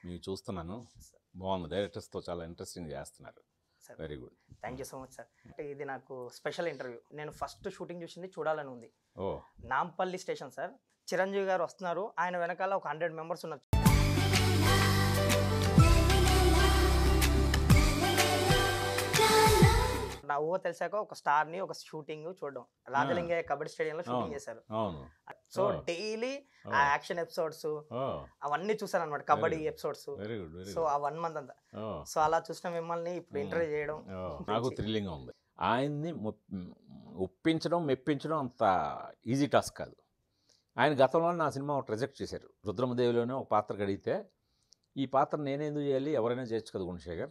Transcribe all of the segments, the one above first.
మీకు చూస్తున్నాను బాగుంది డైరెక్టర్స్తో చాలా ఇంట్రెస్టింగ్ చేస్తున్నారు sir very good thank you so much sir అంటే ఇది నాకు స్పెషల్ ఇంటర్వ్యూ నేను ఫస్ట్ షూటింగ్ చూసింది చూడాలని ఉంది ఓ నాంపల్లి స్టేషన్ సార్ చిరంజీవి గారు వస్తున్నారు ఆయన వెనకాల ఒక హండ్రెడ్ మెంబర్స్ ఉన్నారు నా ఊహ తెలిసాక ఒక స్టార్ ని ఒక షూటింగ్ చూడడం రాజలింగయ్య కబడ్డీ స్టేడియంలో షూటింగ్ అవును. చేశారు అవును సో Oh. డైలీ ఓ ఆ యాక్షన్ ఎపిసోడ్స్ ఓ అవన్నీ చూసాను అనమాట kabaddi Very good. Episodes very good very so good ఆ వన్ మంత్ అంతా ఓ సో అలా చూసిన మిమ్మల్ని ఇప్పుడు Mm. ఇంటర్వ్యూ చేయడం ఓ, నాకు థ్రిల్లింగ్గా ఉంది ఆయన్ని మొప్- ఒప్పించడం మెప్పించడం అంత ఈజీ టాస్క్ కాదు ఆయన గతంలో నా సినిమా ఒకటి రిజెక్ట్ చేశారు రుద్రమదేవిలోనే ఒక పాత్ర గడిగితే ఈ పాత్ర నేనేందుకు చేయాలి ఎవరైనా చేయొచ్చు కదా గుణశేఖర్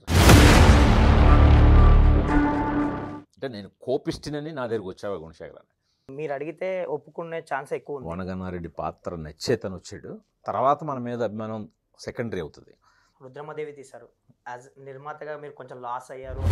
అంటే నేను కోపిస్టినని నా దగ్గరికి వచ్చావా గుణశేఖర్ అని మీరు అడిగితే ఒప్పుకునే ఛాన్స్ ఎక్కువ ఉంది వనగన్నారెడ్డి పాత్ర నచ్చేతను వచ్చాడు తర్వాత మన మీద అభిమానం సెకండరీ అవుతుంది రుద్రమదేవి తీశారు యాజ్ నిర్మాతగా మీరు కొంచెం లాస్ అయ్యారు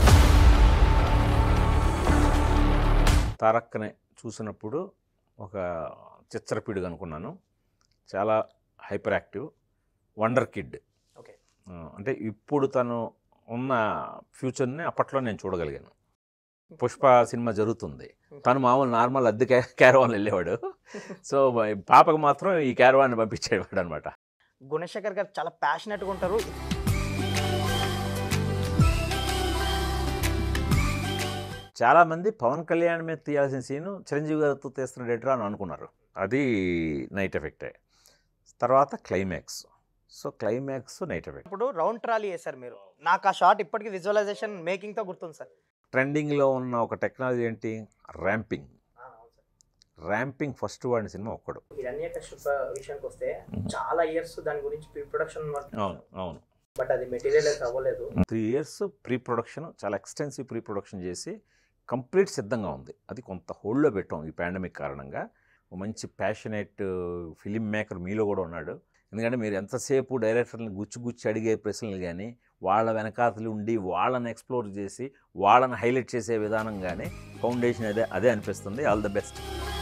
తారక్కనే చూసినప్పుడు ఒక చిచ్చరపీడుగా అనుకున్నాను చాలా hyper active wonder kid Okay. అంటే ఇప్పుడు తను ఉన్న ఫ్యూచర్ని అప్పట్లో నేను చూడగలిగాను పుష్ప సినిమా జరుగుతుంది తను మామూలు నార్మల్ అద్దె క్యారవాన్ వెళ్ళేవాడు సో పాపకు మాత్రం ఈ క్యారవాన్ పంపించేవాడు అనమాట గుణశేఖర్ గారు చాలా ప్యాషనెట్గా ఉంటారు చాలామంది పవన్ కళ్యాణ్ మీద తీయాల్సిన సీను చిరంజీవి గారితో తీస్తున్న డేటరా అని అనుకున్నారు అది నైట్ ఎఫెక్టే తర్వాత climax so climax night effect ఇప్పుడు రౌండ్ ట్రాలీ వేశారు మీరు నాకు ఆ షాట్ ఇప్పటికీ విజువలైజేషన్ మేకింగ్ తో గుర్తుంది సార్ ట్రెండింగ్లో ఉన్న ఒక టెక్నాలజీ ఏంటి ర్యాంపింగ్ ర్యాంపింగ్ ఫస్ట్ వాడిన సినిమా ఒక్కడు హిరణ్య కశ్యప విషయానికి వస్తే చాలా ఇయర్స్ దాని గురించి ప్రీ ప్రొడక్షన్ అవును అవును బట్ అది మెటీరియల్ అవ్వలేదు త్రీ ఇయర్స్ ప్రీ ప్రొడక్షన్ చాలా ఎక్స్టెన్సివ్ ప్రీ ప్రొడక్షన్ చేసి కంప్లీట్ సిద్ధంగా ఉంది అది కొంత హోల్డ్లో పెట్టాం ఈ పాండమిక్ కారణంగా ఒక మంచి ప్యాషనేట్ ఫిలిం మేకర్ మీలో కూడా ఉన్నాడు ఎందుకంటే మీరు ఎంతసేపు డైరెక్టర్ని గుచ్చి గుచ్చి అడిగే ప్రశ్నలు కానీ వాళ్ళ వెనకాతలు ఉండి వాళ్ళని ఎక్స్ప్లోర్ చేసి వాళ్ళని హైలైట్ చేసే విధానం కానీ ఫౌండేషన్ అదే అదే అనిపిస్తుంది ఆల్ ద బెస్ట్